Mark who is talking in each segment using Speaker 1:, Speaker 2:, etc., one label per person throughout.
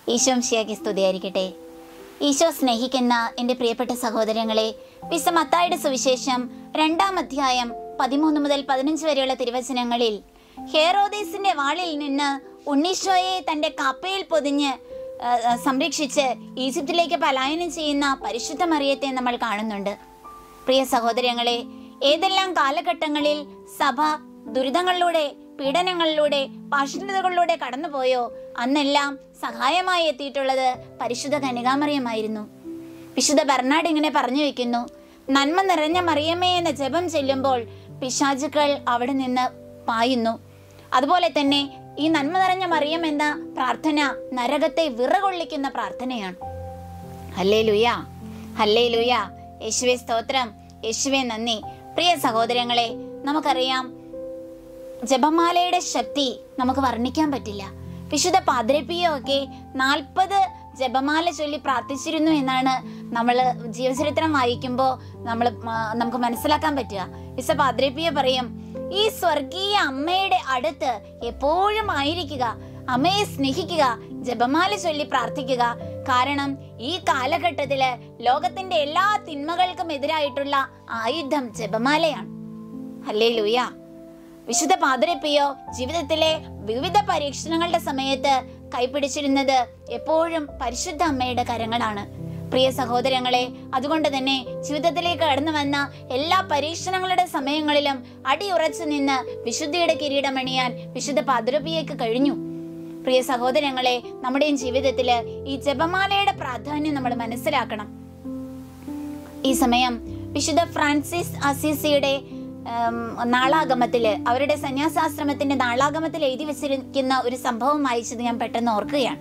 Speaker 1: ഈശോ ശിയാക്കി സ്തുതിയായിരിക്കട്ടെ ഈശോ സ്നേഹിക്കുന്ന എൻ്റെ പ്രിയപ്പെട്ട സഹോദരങ്ങളെ വിശ മത്തായുടെ സുവിശേഷം രണ്ടാം അധ്യായം പതിമൂന്ന് മുതൽ പതിനഞ്ച് വരെയുള്ള തിരുവചനങ്ങളിൽ ഹേറോദേസിന്റെ വാളിൽ നിന്ന് ഉണ്ണീശോയെ തന്റെ കപ്പയിൽ പൊതിഞ്ഞ് ആ, ആ, സംരക്ഷിച്ച് ഈജിപ്തിലേക്ക് പലായനം ചെയ്യുന്ന പരിശുദ്ധ മറിയത്തെ നമ്മൾ കാണുന്നുണ്ട് പ്രിയ സഹോദരങ്ങളെ ഏതെല്ലാം കാലഘട്ടങ്ങളിൽ സഭ ദുരിതങ്ങളിലൂടെ പീഡനങ്ങളിലൂടെ പാഷണ്ഡതകളിലൂടെ കടന്നുപോയോ അന്നെല്ലാം സഹായമായി എത്തിയിട്ടുള്ളത് പരിശുദ്ധ കനികാമറിയമായിരുന്നു വിശുദ്ധ ബർണാഡ് ഇങ്ങനെ പറഞ്ഞു വെക്കുന്നു നന്മ നിറഞ്ഞ മറിയമേ എന്ന ജപം ചെല്ലുമ്പോൾ പിശാചുക്കൾ അവിടെ നിന്ന് പായുന്നു അതുപോലെ തന്നെ ഈ നന്മ നിറഞ്ഞ മറിയം എന്ന പ്രാർത്ഥന നരകത്തെ വിറകൊള്ളിക്കുന്ന പ്രാർത്ഥനയാണ് ഹല്ലേ ലുയ ഹല്ലേ ലുയ യേശുവെ സ്തോത്രം യേശുവെ നന്ദി പ്രിയ സഹോദരങ്ങളെ നമുക്കറിയാം ജപമാലയുടെ ശക്തി നമുക്ക് വർണ്ണിക്കാൻ പറ്റില്ല വിശുദ്ധ പാദ്രപ്പിയോ ഒക്കെ നാൽപ്പത് ജപമാല ചൊല്ലി പ്രാർത്ഥിച്ചിരുന്നു എന്നാണ് നമ്മൾ ജീവചരിത്രം വായിക്കുമ്പോൾ നമ്മൾ നമുക്ക് മനസ്സിലാക്കാൻ പറ്റുക വിശുദ്ധ പാദ്രപ്പിയോ പറയും ഈ സ്വർഗീയ അമ്മയുടെ അടുത്ത് എപ്പോഴും ആയിരിക്കുക അമ്മയെ സ്നേഹിക്കുക ജപമാല ചൊല്ലി പ്രാർത്ഥിക്കുക കാരണം ഈ കാലഘട്ടത്തില് ലോകത്തിന്റെ എല്ലാ തിന്മകൾക്കും എതിരായിട്ടുള്ള ആയുധം ജപമാലയാണ് അല്ലേ ലൂയ വിശുദ്ധ പാതിരപ്പിയോ ജീവിതത്തിലെ വിവിധ പരീക്ഷണങ്ങളുടെ സമയത്ത് കൈപിടിച്ചിരുന്നത് എപ്പോഴും പരിശുദ്ധ അമ്മയുടെ കരങ്ങളാണ് പ്രിയ സഹോദരങ്ങളെ അതുകൊണ്ട് തന്നെ ജീവിതത്തിലേക്ക് കടന്നു വന്ന എല്ലാ പരീക്ഷണങ്ങളുടെ സമയങ്ങളിലും അടിയുറച്ചു നിന്ന് വിശുദ്ധിയുടെ കിരീടമണിയാൻ വിശുദ്ധ പാതിരപ്പിയേക്ക് കഴിഞ്ഞു പ്രിയ സഹോദരങ്ങളെ നമ്മുടെയും ജീവിതത്തില് ഈ ജപമാലയുടെ പ്രാധാന്യം നമ്മൾ മനസ്സിലാക്കണം ഈ സമയം വിശുദ്ധ ഫ്രാൻസിസ് അസീസിയുടെ ഉം, നാളാഗമത്തില് അവരുടെ സന്യാസാശ്രമത്തിന്റെ നാളാഗമത്തിൽ എഴുതി വെച്ചിരിക്കുന്ന ഒരു സംഭവം വായിച്ചത് ഞാൻ പെട്ടെന്ന് ഓർക്കുകയാണ്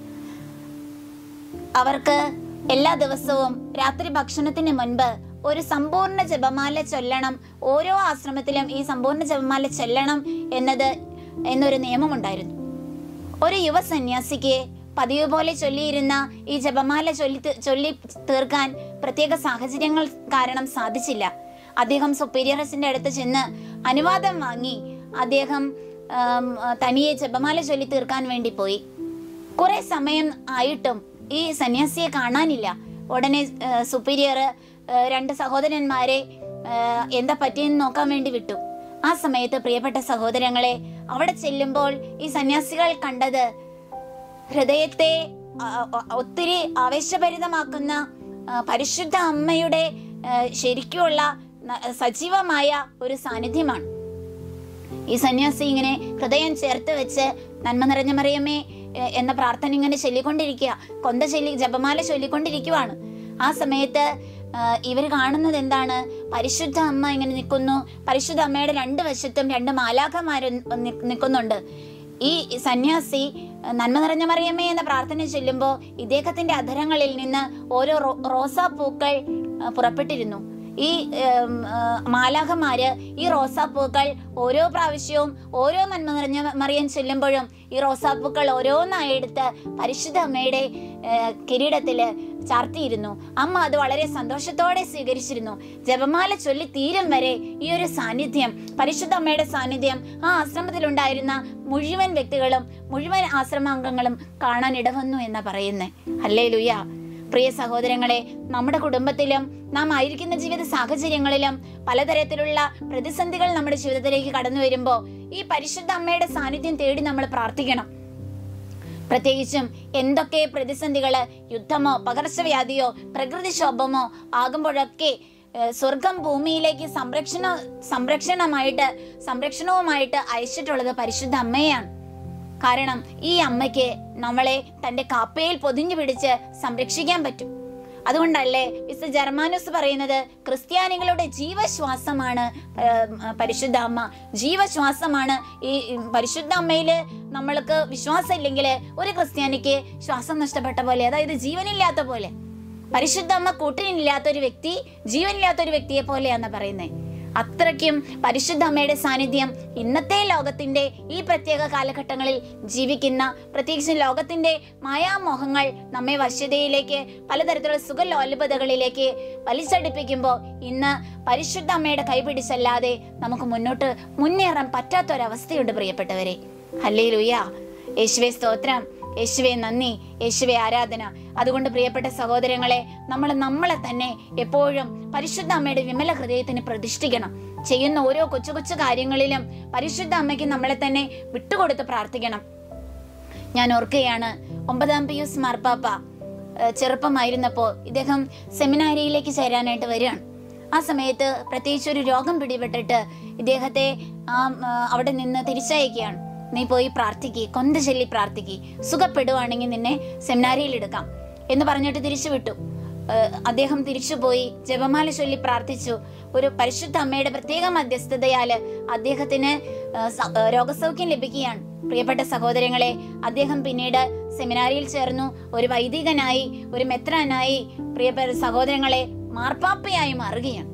Speaker 1: അവർക്ക് എല്ലാ ദിവസവും രാത്രി ഭക്ഷണത്തിന് മുൻപ് ഒരു സമ്പൂർണ്ണ ജപമാല ചൊല്ലണം ഓരോ ആശ്രമത്തിലും ഈ സമ്പൂർണ്ണ ജപമാല ചൊല്ലണം എന്നത് എന്നൊരു നിയമമുണ്ടായിരുന്നു ഒരു യുവ സന്യാസിക്ക് പതിവ് പോലെ ചൊല്ലിയിരുന്ന ഈ ജപമാല ചൊല്ലി തി- ചൊല്ലി തീർക്കാൻ പ്രത്യേക സാഹചര്യങ്ങൾ കാരണം സാധിച്ചില്ല അദ്ദേഹം സുപ്പീരിയറസിന്റെ അടുത്ത് ചെന്ന് അനുവാദം വാങ്ങി അദ്ദേഹം ആം, തനിയെ ജപമാല ചൊല്ലി തീർക്കാൻ വേണ്ടി പോയി കുറെ സമയം ആയിട്ടും ഈ സന്യാസിയെ കാണാനില്ല ഉടനെ സുപ്പീരിയർ രണ്ട് സഹോദരന്മാരെ ആ, എന്താ പറ്റിയെന്ന് നോക്കാൻ വേണ്ടി വിട്ടു ആ സമയത്ത് പ്രിയപ്പെട്ട സഹോദരങ്ങളെ അവിടെ ചെല്ലുമ്പോൾ ഈ സന്യാസികൾ കണ്ടത് ഹൃദയത്തെ ആ, ആ, ഒത്തിരി ആവേശഭരിതമാക്കുന്ന ആ, പരിശുദ്ധ അമ്മയുടെ ആ, ശരിക്കുമുള്ള ന- സജീവമായ ഒരു സാന്നിധ്യമാണ് ഈ സന്യാസി ഇങ്ങനെ ഹൃദയം ചേർത്ത് വെച്ച് നന്മ നിറഞ്ഞ മറിയമ്മേ എ- എന്ന പ്രാർത്ഥന ഇങ്ങനെ ചൊല്ലിക്കൊണ്ടിരിക്കുക കൊന്ത ചൊല്ലി ജപമാല ചൊല്ലിക്കൊണ്ടിരിക്കുവാണ് ആ സമയത്ത് ഇവർ കാണുന്നത് എന്താണ് പരിശുദ്ധ അമ്മ ഇങ്ങനെ നിൽക്കുന്നു പരിശുദ്ധ അമ്മയുടെ രണ്ട് വശത്തും രണ്ട് മാലാഖമാര് നി- നിൽക്കുന്നുണ്ട് ഈ സന്യാസി നന്മ നിറഞ്ഞ മറിയമ്മേ എന്ന പ്രാർത്ഥന ചൊല്ലുമ്പോൾ ഇദ്ദേഹത്തിന്റെ അധരങ്ങളിൽ നിന്ന് ഓരോ റോ- റോസാപ്പൂക്കൾ ആ, പുറപ്പെട്ടിരുന്നു ഈ ഉം, ആ, മാലാഖമാര് ഈ റോസാപ്പൂക്കൾ ഓരോ പ്രാവശ്യവും ഓരോ നന്മ നിറഞ്ഞ മറിയം ചൊല്ലുമ്പോഴും ഈ റോസാപ്പൂക്കൾ ഓരോന്നായി എടുത്ത് പരിശുദ്ധ അമ്മയുടെ ഏ, കിരീടത്തില് ചാർത്തിയിരുന്നു അമ്മ അത് വളരെ സന്തോഷത്തോടെ സ്വീകരിച്ചിരുന്നു ജപമാല ചൊല്ലി തീരും വരെ ഈ ഒരു സാന്നിധ്യം പരിശുദ്ധ അമ്മയുടെ സാന്നിധ്യം ആ ആശ്രമത്തിലുണ്ടായിരുന്ന മുഴുവൻ വ്യക്തികളും മുഴുവൻ ആശ്രമാംഗങ്ങളും കാണാൻ ഇടവന്നു എന്നാ പറയുന്നേ അല്ലേ ലുയ്യ പ്രിയ സഹോദരങ്ങളെ നമ്മുടെ കുടുംബത്തിലും നാം ആയിരിക്കുന്ന ജീവിത സാഹചര്യങ്ങളിലും പലതരത്തിലുള്ള പ്രതിസന്ധികൾ നമ്മുടെ ജീവിതത്തിലേക്ക് കടന്നു വരുമ്പോൾ ഈ പരിശുദ്ധ അമ്മയുടെ സാന്നിധ്യം തേടി നമ്മൾ പ്രാർത്ഥിക്കണം പ്രത്യേകിച്ചും എന്തൊക്കെ പ്രതിസന്ധികള് യുദ്ധമോ പകർച്ചവ്യാധിയോ പ്രകൃതിക്ഷോഭമോ ആകുമ്പോഴൊക്കെ ഏഹ്, സ്വർഗം ഭൂമിയിലേക്ക് സംരക്ഷണ സംരക്ഷണമായിട്ട് സംരക്ഷണവുമായിട്ട് അയച്ചിട്ടുള്ളത് പരിശുദ്ധ അമ്മയാണ് കാരണം ഈ അമ്മയ്ക്ക് നമ്മളെ തന്റെ കാപ്പയിൽ പൊതിഞ്ഞു പിടിച്ച് സംരക്ഷിക്കാൻ പറ്റും അതുകൊണ്ടല്ലേ മിസ്റ്റർ ജർമാനോസ് പറയുന്നത് ക്രിസ്ത്യാനികളുടെ ജീവശ്വാസമാണ് ആ, പരിശുദ്ധ അമ്മ ജീവശ്വാസമാണ് ഈ പരിശുദ്ധ അമ്മയില് നമ്മൾക്ക് വിശ്വാസം ഇല്ലെങ്കിൽ ഒരു ക്രിസ്ത്യാനിക്ക് ശ്വാസം നഷ്ടപ്പെട്ട പോലെ അതായത് ജീവനില്ലാത്ത പോലെ പരിശുദ്ധ അമ്മ കൂട്ടിനില്ലാത്ത ഒരു വ്യക്തി ജീവനില്ലാത്ത ഒരു വ്യക്തിയെ പോലെയാന്ന് പറയുന്നത് അത്രയ്ക്കും പരിശുദ്ധ അമ്മയുടെ സാന്നിധ്യം ഇന്നത്തെ ലോകത്തിന്റെ ഈ പ്രത്യേക കാലഘട്ടങ്ങളിൽ ജീവിക്കുന്ന പ്രത്യേകിച്ച് ലോകത്തിന്റെ മായാമോഹങ്ങൾ നമ്മെ വശ്യതയിലേക്ക് പലതരത്തിലുള്ള സുഖലോലുപതകളിലേക്ക് വലിച്ചടിപ്പിക്കുമ്പോൾ ഇന്ന് പരിശുദ്ധ അമ്മയുടെ കൈപിടിച്ചല്ലാതെ നമുക്ക് മുന്നോട്ട് മുന്നേറാൻ പറ്റാത്തൊരവസ്ഥയുണ്ട് പ്രിയപ്പെട്ടവരെ ഹല്ലേ ലുയ്യ യേശുവെ സ്തോത്രം യേശുവെ നന്ദി യേശുവെ ആരാധന അതുകൊണ്ട് പ്രിയപ്പെട്ട സഹോദരങ്ങളെ നമ്മൾ നമ്മളെ തന്നെ എപ്പോഴും പരിശുദ്ധ അമ്മയുടെ വിമല ഹൃദയത്തിന് പ്രതിഷ്ഠിക്കണം ചെയ്യുന്ന ഓരോ കൊച്ചു കൊച്ചു കാര്യങ്ങളിലും പരിശുദ്ധ അമ്മയ്ക്ക് നമ്മളെ തന്നെ വിട്ടുകൊടുത്ത് പ്രാർത്ഥിക്കണം ഞാൻ ഓർക്കുകയാണ് ഒമ്പതാം പിയൂസ് മാർപ്പാപ്പ ഏഹ് ചെറുപ്പമായിരുന്നപ്പോൾ ഇദ്ദേഹം സെമിനാരിയിലേക്ക് ചേരാനായിട്ട് വരികയാണ് ആ സമയത്ത് പ്രത്യേകിച്ച് ഒരു രോഗം പിടിപെട്ടിട്ട് ഇദ്ദേഹത്തെ ആ ആ, അവിടെ നിന്ന് തിരിച്ചയക്കുകയാണ് നീ പോയി പ്രാർത്ഥിക്ക് കൊന്ത ചൊല്ലി പ്രാർത്ഥിക്ക് സുഖപ്പെടുവാണെങ്കിൽ നിന്നെ സെമിനാരിയിൽ എടുക്കാം എന്ന് പറഞ്ഞിട്ട് തിരിച്ചു വിട്ടു ഏഹ് അദ്ദേഹം തിരിച്ചുപോയി ജപമാല ചൊല്ലി പ്രാർത്ഥിച്ചു ഒരു പരിശുദ്ധ അമ്മയുടെ പ്രത്യേക മധ്യസ്ഥതയാല് അദ്ദേഹത്തിന് ഏഹ് സ- ഏഹ് രോഗസൗഖ്യം ലഭിക്കുകയാണ് പ്രിയപ്പെട്ട സഹോദരങ്ങളെ അദ്ദേഹം പിന്നീട് സെമിനാരിയിൽ ചേർന്നു ഒരു വൈദികനായി ഒരു മെത്രാനായി പ്രിയപ്പെട്ട സഹോദരങ്ങളെ മാർപ്പാപ്പയായി മാറുകയാണ്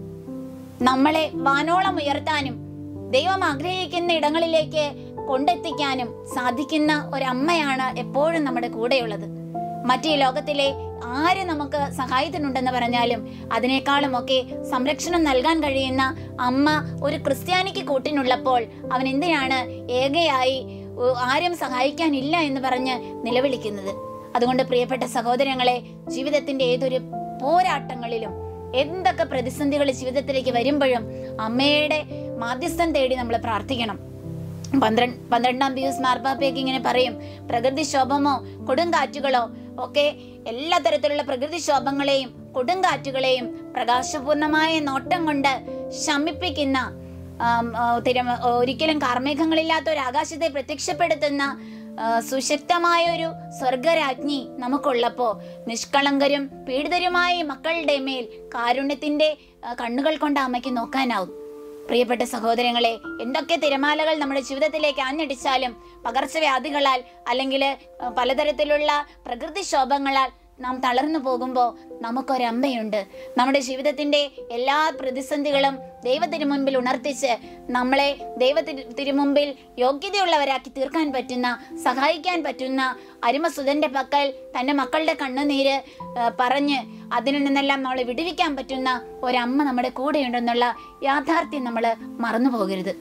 Speaker 1: നമ്മളെ വാനോളം ഉയർത്താനും ദൈവം ആഗ്രഹിക്കുന്ന ഇടങ്ങളിലേക്ക് കൊണ്ടെത്തിക്കാനും സാധിക്കുന്ന ഒരമ്മയാണ് എപ്പോഴും നമ്മുടെ കൂടെയുള്ളത് മറ്റേ ലോകത്തിലെ ആര് നമുക്ക് സഹായത്തിനുണ്ടെന്ന് പറഞ്ഞാലും അതിനേക്കാളും ഒക്കെ സംരക്ഷണം നൽകാൻ കഴിയുന്ന അമ്മ ഒരു ക്രിസ്ത്യാനിക്ക് കൂട്ടിനുള്ളപ്പോൾ അവൻ എന്തിനാണ് ഏകയായി ഉ, ആരും സഹായിക്കാനില്ല എന്ന് പറഞ്ഞ് നിലവിളിക്കുന്നത് അതുകൊണ്ട് പ്രിയപ്പെട്ട സഹോദരങ്ങളെ ജീവിതത്തിന്റെ ഏതൊരു പോരാട്ടങ്ങളിലും എന്തൊക്കെ പ്രതിസന്ധികൾ ജീവിതത്തിലേക്ക് വരുമ്പോഴും അമ്മയുടെ മാധ്യസ്ഥം തേടി നമ്മൾ പ്രാർത്ഥിക്കണം പന്ത്രണ്ട് പന്ത്രണ്ടാം പിയൂസ് മാർപ്പാപ്പയൊക്കെ ഇങ്ങനെ പറയും പ്രകൃതിക്ഷോഭമോ കൊടുങ്കാറ്റുകളോ ഒക്കെ എല്ലാ തരത്തിലുള്ള പ്രകൃതിക്ഷോഭങ്ങളെയും കൊടുങ്കാറ്റുകളെയും പ്രകാശപൂർണമായ നോട്ടം കൊണ്ട് ശമിപ്പിക്കുന്ന ആം, ആ, തിരമ ഒരിക്കലും കാർമേഘങ്ങളില്ലാത്ത ഒരു ആകാശത്തെ പ്രത്യക്ഷപ്പെടുത്തുന്ന ആ, സുശക്തമായ ഒരു സ്വർഗരാജ്ഞി നമുക്കുള്ളപ്പോ നിഷ്കളങ്കരും പീഡിതരുമായ ഈ മക്കളുടെ മേൽ കാരുണ്യത്തിന്റെ ആ, കണ്ണുകൾ കൊണ്ട് അമ്മയ്ക്ക് നോക്കാനാവും പ്രിയപ്പെട്ട സഹോദരങ്ങളെ എന്തൊക്കെ തിരമാലകൾ നമ്മുടെ ജീവിതത്തിലേക്ക് ആഞ്ഞടിച്ചാലും പകർച്ചവ്യാധികളാൽ അല്ലെങ്കിൽ പലതരത്തിലുള്ള പ്രകൃതിക്ഷോഭങ്ങളാൽ നാം തളർന്നു പോകുമ്പോൾ നമുക്കൊരമ്മയുണ്ട് നമ്മുടെ ജീവിതത്തിന്റെ എല്ലാ പ്രതിസന്ധികളും ദൈവത്തിന് മുൻപിൽ ഉണർത്തിച്ച് നമ്മളെ ദൈവത്തിന് തിരുമുമ്പിൽ യോഗ്യതയുള്ളവരാക്കി തീർക്കാൻ പറ്റുന്ന സഹായിക്കാൻ പറ്റുന്ന അരുമസുതന്റെ പക്കൽ തന്റെ മക്കളുടെ കണ്ണുനീര് ആ, പറഞ്ഞ് അതിൽ നിന്നെല്ലാം നമ്മളെ വിടുവിക്കാൻ പറ്റുന്ന ഒരമ്മ നമ്മുടെ കൂടെയുണ്ടെന്നുള്ള യാഥാർത്ഥ്യം നമ്മൾ മറന്നു പോകരുത്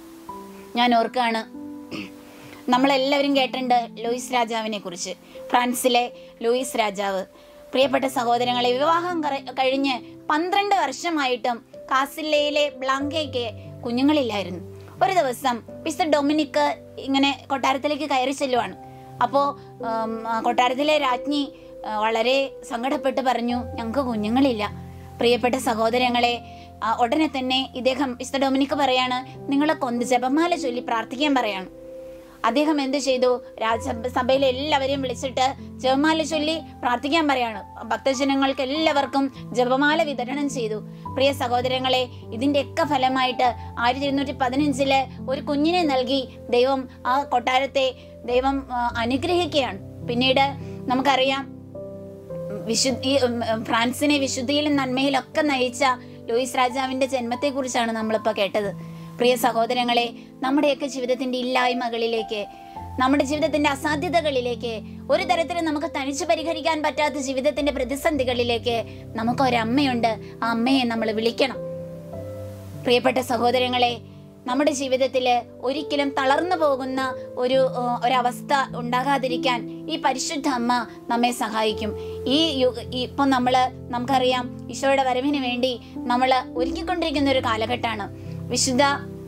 Speaker 1: ഞാൻ ഓർക്കാണ് നമ്മളെല്ലാവരും കേട്ടിട്ടുണ്ട് ലൂയിസ് രാജാവിനെ കുറിച്ച് ഫ്രാൻസിലെ ലൂയിസ് രാജാവ് പ്രിയപ്പെട്ട സഹോദരങ്ങളെ വിവാഹം കറ- കഴിഞ്ഞ് പന്ത്രണ്ട് വർഷമായിട്ടും കാസില്ലയിലെ ബ്ലാങ്കയ്ക്ക് കുഞ്ഞുങ്ങളില്ലായിരുന്നു ഒരു ദിവസം മിസ്റ്റർ ഡൊമിനിക്ക് ഇങ്ങനെ കൊട്ടാരത്തിലേക്ക് കയറി ചെല്ലുവാണ് അപ്പോ ഉം, ആ, കൊട്ടാരത്തിലെ രാജ്ഞി ആ, വളരെ സങ്കടപ്പെട്ട് പറഞ്ഞു ഞങ്ങൾക്ക് കുഞ്ഞുങ്ങളില്ല പ്രിയപ്പെട്ട സഹോദരങ്ങളെ ആ, ഉടനെ തന്നെ ഇദ്ദേഹം മിസ്റ്റർ ഡൊമിനിക്ക് പറയാണ് നിങ്ങളെ കൊന്ത് ജപമാല ചൊല്ലി പ്രാർത്ഥിക്കാൻ പറയാണ് അദ്ദേഹം എന്ത് ചെയ്തു രാജസഭയിലെ എല്ലാവരെയും വിളിച്ചിട്ട് ജപമാല ചൊല്ലി പ്രാർത്ഥിക്കാൻ പറയാണ് ഭക്തജനങ്ങൾക്ക് എല്ലാവർക്കും ജപമാല വിതരണം ചെയ്തു പ്രിയ സഹോദരങ്ങളെ ഇതിന്റെയൊക്കെ ഫലമായിട്ട് ആയിരത്തി ഇരുന്നൂറ്റി പതിനഞ്ചില് ഒരു കുഞ്ഞിനെ നൽകി ദൈവം ആ കൊട്ടാരത്തെ ദൈവം ആ, അനുഗ്രഹിക്കുകയാണ് പിന്നീട് നമുക്കറിയാം വിശുദ്ധി ഉം, ഉം, ഫ്രാൻസിനെ വിശുദ്ധിയിലും നന്മയിലും ഒക്കെ നയിച്ച ലൂയിസ് രാജാവിന്റെ ജന്മത്തെ കുറിച്ചാണ് നമ്മളിപ്പോ കേട്ടത് പ്രിയ സഹോദരങ്ങളെ നമ്മുടെയൊക്കെ ജീവിതത്തിന്റെ ഇല്ലായ്മകളിലേക്ക് നമ്മുടെ ജീവിതത്തിന്റെ അസാധ്യതകളിലേക്ക് ഒരു തരത്തിലും നമുക്ക് തനിച്ച് പരിഹരിക്കാൻ പറ്റാത്ത ജീവിതത്തിന്റെ പ്രതിസന്ധികളിലേക്ക് നമുക്ക് ഒരമ്മയുണ്ട് ആ അമ്മയെ നമ്മൾ വിളിക്കണം പ്രിയപ്പെട്ട സഹോദരങ്ങളെ നമ്മുടെ ജീവിതത്തിൽ ഒരിക്കലും തളർന്നു പോകുന്ന ഒരു ഏഹ്, ഒരവസ്ഥ ഉണ്ടാകാതിരിക്കാൻ ഈ പരിശുദ്ധ അമ്മ നമ്മെ സഹായിക്കും ഈ യു- ഈ- ഇപ്പം നമ്മൾ നമുക്കറിയാം ഈശോയുടെ വരവിന് വേണ്ടി നമ്മൾ ഒരുക്കിക്കൊണ്ടിരിക്കുന്ന ഒരു കാലഘട്ടമാണ് വിശുദ്ധ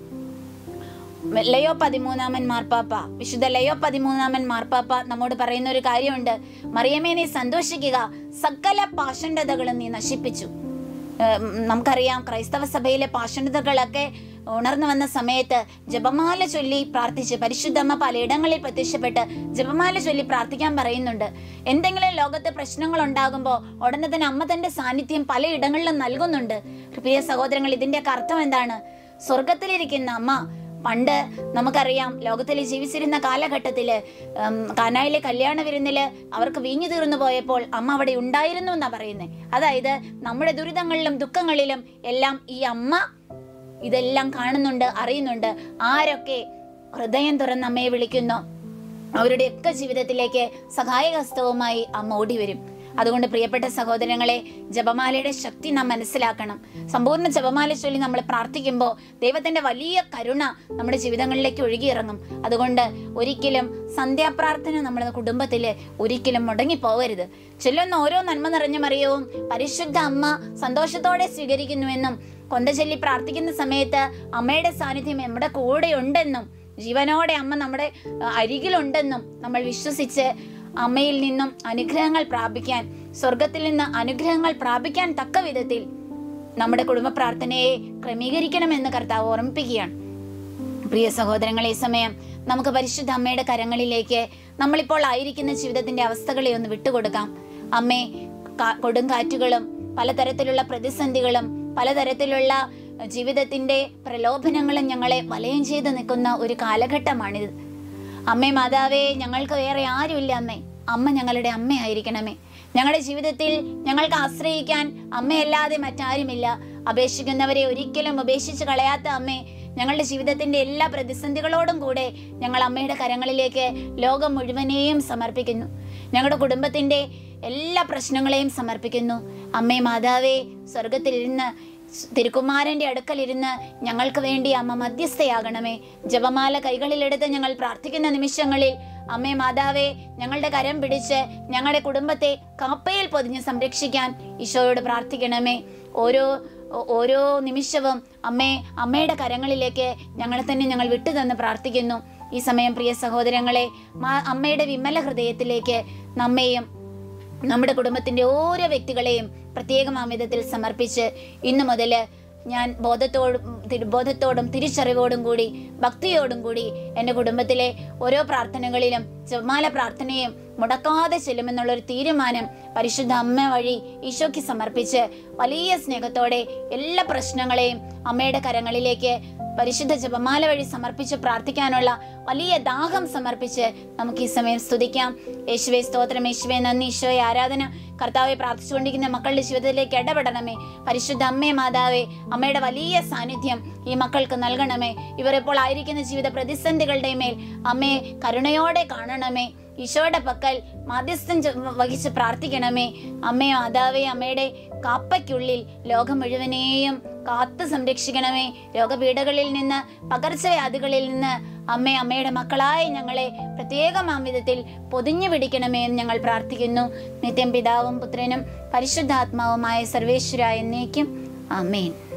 Speaker 1: ലയോ പതിമൂന്നാമൻ മാർപ്പാപ്പ വിശുദ്ധ ലയോ പതിമൂന്നാമൻ മാർപ്പാപ്പ നമ്മോട് പറയുന്ന ഒരു കാര്യമുണ്ട് മറിയമേ നീ സന്തോഷിക്കുക സകല പാഷണ്ഡതകളും നീ നശിപ്പിച്ചു ഏഹ് നമുക്കറിയാം ക്രൈസ്തവ സഭയിലെ പാഷണ്ഡതകളൊക്കെ ഉണർന്നു വന്ന സമയത്ത് ജപമാല ചൊല്ലി പ്രാർത്ഥിച്ച് പരിശുദ്ധമ്മ പലയിടങ്ങളിൽ പ്രത്യക്ഷപ്പെട്ട് ജപമാല ചൊല്ലി പ്രാർത്ഥിക്കാൻ പറയുന്നുണ്ട് എന്തെങ്കിലും ലോകത്ത് പ്രശ്നങ്ങൾ ഉണ്ടാകുമ്പോൾ ഉടനെ തന്നെ അമ്മ തന്റെ സാന്നിധ്യം പലയിടങ്ങളിലും നൽകുന്നുണ്ട് പ്രിയ സഹോദരങ്ങൾ ഇതിന്റെയൊക്കെ അർത്ഥം എന്താണ് സ്വർഗത്തിലിരിക്കുന്ന അമ്മ പണ്ട് നമുക്കറിയാം ലോകത്തിൽ ജീവിച്ചിരുന്ന കാലഘട്ടത്തില് ഉം, കാനായിലെ കല്യാണ വിരുന്നില് അവർക്ക് വീഞ്ഞു തീർന്നു പോയപ്പോൾ അമ്മ അവിടെ ഉണ്ടായിരുന്നു എന്നാ പറയുന്നത് അതായത് നമ്മുടെ ദുരിതങ്ങളിലും ദുഃഖങ്ങളിലും എല്ലാം ഈ അമ്മ ഇതെല്ലാം കാണുന്നുണ്ട് അറിയുന്നുണ്ട് ആരൊക്കെ ഹൃദയം തുറന്ന് അമ്മയെ വിളിക്കുന്നു അവരുടെയൊക്കെ ജീവിതത്തിലേക്ക് സഹായഹസ്തവുമായി അമ്മ ഓടി വരും അതുകൊണ്ട് പ്രിയപ്പെട്ട സഹോദരങ്ങളെ ജപമാലയുടെ ശക്തി നാം മനസ്സിലാക്കണം സമ്പൂർണ്ണ ജപമാല ചൊല്ലി നമ്മൾ പ്രാർത്ഥിക്കുമ്പോൾ ദൈവത്തിന്റെ വലിയ കരുണ നമ്മുടെ ജീവിതങ്ങളിലേക്ക് ഒഴുകിയിറങ്ങും അതുകൊണ്ട് ഒരിക്കലും സന്ധ്യാപ്രാർത്ഥന നമ്മുടെ കുടുംബത്തില് ഒരിക്കലും മുടങ്ങിപ്പോകരുത് ചൊല്ലുന്ന ഓരോ നന്മ നിറഞ്ഞ മറിയവും പരിശുദ്ധ അമ്മ സന്തോഷത്തോടെ സ്വീകരിക്കുന്നുവെന്നും കൊന്ത ചൊല്ലി പ്രാർത്ഥിക്കുന്ന സമയത്ത് അമ്മയുടെ സാന്നിധ്യം നമ്മുടെ കൂടെ ഉണ്ടെന്നും ജീവനോടെ അമ്മ നമ്മുടെ അഹ്, അരികിലുണ്ടെന്നും നമ്മൾ വിശ്വസിച്ച് അമ്മയിൽ നിന്നും അനുഗ്രഹങ്ങൾ പ്രാപിക്കാൻ സ്വർഗത്തിൽ നിന്ന് അനുഗ്രഹങ്ങൾ പ്രാപിക്കാൻ തക്ക വിധത്തിൽ നമ്മുടെ കുടുംബ പ്രാർത്ഥനയെ ക്രമീകരിക്കണമെന്ന് കർത്താവ് ഓർമ്മിപ്പിക്കുകയാണ് പ്രിയ സഹോദരങ്ങളെ ഈ സമയം നമുക്ക് പരിശുദ്ധ അമ്മയുടെ കരങ്ങളിലേക്ക് നമ്മളിപ്പോൾ ആയിരിക്കുന്ന ജീവിതത്തിന്റെ അവസ്ഥകളെ ഒന്ന് വിട്ടുകൊടുക്കാം അമ്മേ കാ- കൊടുങ്കാറ്റുകളും പലതരത്തിലുള്ള പ്രതിസന്ധികളും പലതരത്തിലുള്ള ജീവിതത്തിന്റെ പ്രലോഭനങ്ങളും ഞങ്ങളെ വലയം ചെയ്ത് നിൽക്കുന്ന ഒരു കാലഘട്ടമാണിത് അമ്മേ മാതാവേ ഞങ്ങൾക്ക് വേറെ ആരുമില്ല അമ്മേ അമ്മ ഞങ്ങളുടെ അമ്മയായിരിക്കണമേ ഞങ്ങളുടെ ജീവിതത്തിൽ ഞങ്ങൾക്ക് ആശ്രയിക്കാൻ അമ്മയല്ലാതെ മറ്റാരുമില്ല അപേക്ഷിക്കുന്നവരെ ഒരിക്കലും ഉപേക്ഷിച്ച് കളയാത്ത അമ്മേ ഞങ്ങളുടെ ജീവിതത്തിന്റെ എല്ലാ പ്രതിസന്ധികളോടും കൂടെ ഞങ്ങൾ അമ്മയുടെ കരങ്ങളിലേക്ക് ലോകം മുഴുവനെയും സമർപ്പിക്കുന്നു ഞങ്ങളുടെ കുടുംബത്തിന്റെ എല്ലാ പ്രശ്നങ്ങളെയും സമർപ്പിക്കുന്നു അമ്മേ മാതാവേ സ്വർഗത്തിലിരുന്ന് തിരുക്കുമാരന്റെ അടുക്കലിരുന്ന് ഞങ്ങൾക്ക് വേണ്ടി അമ്മ മധ്യസ്ഥയാകണമേ ജപമാല കൈകളിലെടുത്ത് ഞങ്ങൾ പ്രാർത്ഥിക്കുന്ന നിമിഷങ്ങളിൽ അമ്മേ മാതാവേ ഞങ്ങളുടെ കരം പിടിച്ച് ഞങ്ങളുടെ കുടുംബത്തെ കാപ്പയിൽ പൊതിഞ്ഞ് സംരക്ഷിക്കാൻ ഈശോയോട് പ്രാർത്ഥിക്കണമേ ഓരോ ഓ- ഓരോ നിമിഷവും അമ്മേ അമ്മയുടെ കരങ്ങളിലേക്ക് ഞങ്ങളെ തന്നെ ഞങ്ങൾ വിട്ടുതന്ന് പ്രാർത്ഥിക്കുന്നു ഈ സമയം പ്രിയ സഹോദരങ്ങളെ മാ- അമ്മയുടെ വിമല ഹൃദയത്തിലേക്ക് നമ്മെയും നമ്മുടെ കുടുംബത്തിന്റെ ഓരോ വ്യക്തികളെയും പ്രത്യേകം ആ വിധത്തിൽ സമർപ്പിച്ച് ഇന്നു മുതൽ ഞാൻ ബോധത്തോടും തിരു- ബോധത്തോടും തിരിച്ചറിവോടും കൂടി ഭക്തിയോടും കൂടി എൻ്റെ കുടുംബത്തിലെ ഓരോ പ്രാർത്ഥനകളിലും ജപമാല പ്രാർത്ഥനയും മുടക്കാതെ ചെല്ലുമെന്നുള്ള ഒരു തീരുമാനം പരിശുദ്ധ അമ്മ വഴി ഈശോയ്ക്ക് സമർപ്പിച്ച് വലിയ സ്നേഹത്തോടെ എല്ലാ പ്രശ്നങ്ങളെയും അമ്മയുടെ കരങ്ങളിലേക്ക് പരിശുദ്ധ ജപമാല വഴി സമർപ്പിച്ച് പ്രാർത്ഥിക്കാനുള്ള വലിയ ദാഹം സമർപ്പിച്ച് നമുക്ക് ഈ സമയം സ്തുതിക്കാം യേശുവെ സ്തോത്രം യേശുവെ നന്ദി ഈശോയെ ആരാധന കർത്താവെ പ്രാർത്ഥിച്ചുകൊണ്ടിരിക്കുന്ന മക്കളുടെ ജീവിതത്തിലേക്ക് ഇടപെടണമേ പരിശുദ്ധ അമ്മേ മാതാവേ അമ്മയുടെ വലിയ സാന്നിധ്യം ഈ മക്കൾക്ക് നൽകണമേ ഇവർ ഇപ്പോൾ ആയിരിക്കുന്ന ജീവിത പ്രതിസന്ധികളുടെ മേൽ അമ്മയെ കരുണയോടെ കാണണമേ ഈശോയുടെ പക്കൽ മാധ്യസ്ഥം ചെ- വഹിച്ച് പ്രാർത്ഥിക്കണമേ അമ്മേ മാതാവേ അമ്മയുടെ കാപ്പയ്ക്കുള്ളിൽ ലോകം മുഴുവനെയും കാത്തു സംരക്ഷിക്കണമേ രോഗപീഠകളിൽ നിന്ന് പകർച്ചവ്യാധികളിൽ നിന്ന് അമ്മേ അമ്മയുടെ മക്കളായ ഞങ്ങളെ പ്രത്യേകം ആ വിധത്തിൽ പൊതിഞ്ഞു പിടിക്കണമേ എന്ന് ഞങ്ങൾ പ്രാർത്ഥിക്കുന്നു നിത്യം പിതാവും പുത്രനും പരിശുദ്ധാത്മാവുമായ സർവേശ്വര എന്നേക്കും ആമേൻ